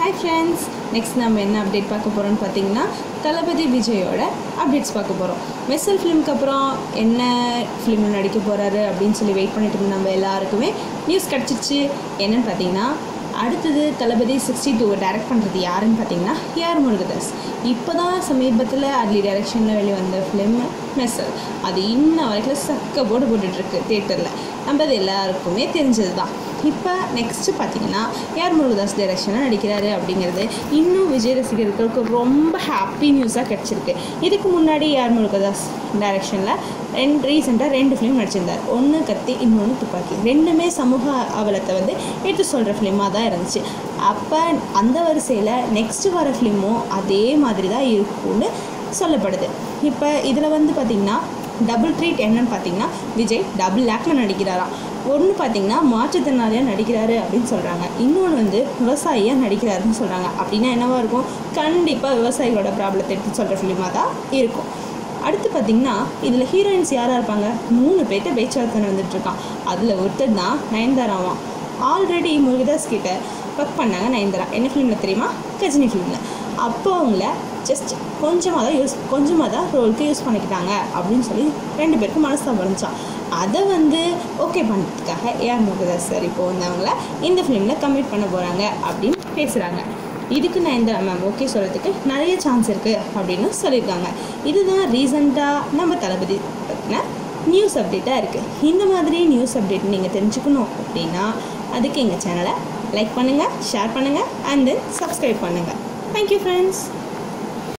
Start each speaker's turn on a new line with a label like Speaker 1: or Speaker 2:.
Speaker 1: hi friends next நம்ம என்ன update பார்க்க போகிறோம்னு பார்த்தீங்கன்னா தளபதி விஜயோட அப்டேட்ஸ் பார்க்க போகிறோம் மெர்சல் ஃபிலிம்க்கு அப்புறம் என்ன ஃபிலிமில் நடிக்க போகிறாரு அப்படின்னு சொல்லி வெயிட் பண்ணிட்டு இருந்த நம்ம எல்லாருக்குமே நியூஸ் கிடச்சிச்சு என்னன்னு பார்த்தீங்கன்னா அடுத்தது தளபதி சிக்ஸ்டி டூ டைரக்ட் பண்ணுறது யாருன்னு பார்த்தீங்கன்னா ஏஆர் முருகதாஸ் இப்போ தான் சமீபத்தில் அட்லி டைரக்ஷனில் வெளிவந்த ஃபிலிம் மெர்சல் அது இன்ன வரைக்கும் சக்க போட்டு போட்டுட்ருக்கு தேட்டரில் நம்ம அது எல்லாருக்குமே தெரிஞ்சது தான் இப்போ நெக்ஸ்ட்டு பார்த்தீங்கன்னா ஏஆர் முருகதாஸ் டைரக்ஷனில் நடிக்கிறாரு அப்படிங்கிறது இன்னும் விஜய் ரசிகர்களுக்கு ரொம்ப ஹாப்பி நியூஸாக கிடச்சிருக்கு இதுக்கு முன்னாடி ஏஆர் முருகதாஸ் டைரக்ஷனில் ரெண்டு ரீசெண்டாக ரெண்டு ஃபிலிம் நடிச்சிருந்தார் ஒன்று கத்தி இன்னொன்று துப்பாக்கி ரெண்டுமே சமூக அவலத்தை வந்து எடுத்து சொல்கிற ஃபிலிமாக தான் இருந்துச்சு அப்போ அந்த வரிசையில் நெக்ஸ்ட்டு வர ஃபிலிமும் அதே மாதிரி தான் இருக்கும்னு சொல்லப்படுது இப்போ இதில் வந்து பார்த்திங்கன்னா டபுள் ட்ரீட் என்னன்னு பார்த்தீங்கன்னா விஜய் டபுள் லேக்கில் நடிக்கிறாராம் ஒன்று பார்த்தீங்கன்னா மாற்றுத்திறனாளியாக நடிக்கிறாரு அப்படின்னு சொல்கிறாங்க இன்னொன்று வந்து விவசாயியாக நடிக்கிறாருன்னு சொல்கிறாங்க அப்படின்னா என்னவா இருக்கும் கண்டிப்பாக விவசாயிகளோட ப்ராப்ளத்தை எடுத்து சொல்கிற ஃபிலிமாக தான் இருக்கும் அடுத்து பார்த்தீங்கன்னா இதில் ஹீரோயின்ஸ் யாராக இருப்பாங்க மூணு பேர்த்த பேச்சுவார்த்தை வந்துட்டுருக்கான் அதில் ஒருத்தர் தான் நயன்தாராவான் ஆல்ரெடி முருகதாஸ் கிட்ட ஒர்க் பண்ணாங்க நயன்தாரா என்ன ஃபிலிமில் தெரியுமா கஜினி ஃபிலிமில் அப்போ அவங்கள ஜஸ்ட் கொஞ்சமாக தான் யூஸ் கொஞ்சமாக தான் ரோலுக்கு யூஸ் பண்ணிக்கிட்டாங்க அப்படின்னு சொல்லி ரெண்டு பேருக்கும் மனசு வந்துச்சான் அதை வந்து ஓகே பண்ணுறதுக்காக ஏஆர் முருகதாஸ் சார் இப்போ வந்து அவங்கள இந்த ஃபிலிமில் கம்மிட் பண்ண போகிறாங்க அப்படின்னு பேசுகிறாங்க இதுக்கு நான் இந்த மேம் ஓகே சொல்கிறதுக்கு நிறைய சான்ஸ் இருக்குது அப்படின்னு சொல்லியிருக்காங்க இதுதான் ரீசண்டாக நம்ம தளபதி பற்றின நியூஸ் அப்டேட்டாக இருக்குது இந்த மாதிரி நியூஸ் அப்டேட் நீங்கள் தெரிஞ்சுக்கணும் அப்படின்னா அதுக்கு எங்கள் சேனலை லைக் பண்ணுங்கள் ஷேர் பண்ணுங்கள் அண்ட் தென் சப்ஸ்கிரைப் பண்ணுங்கள் தேங்க்யூ ஃப்ரெண்ட்ஸ்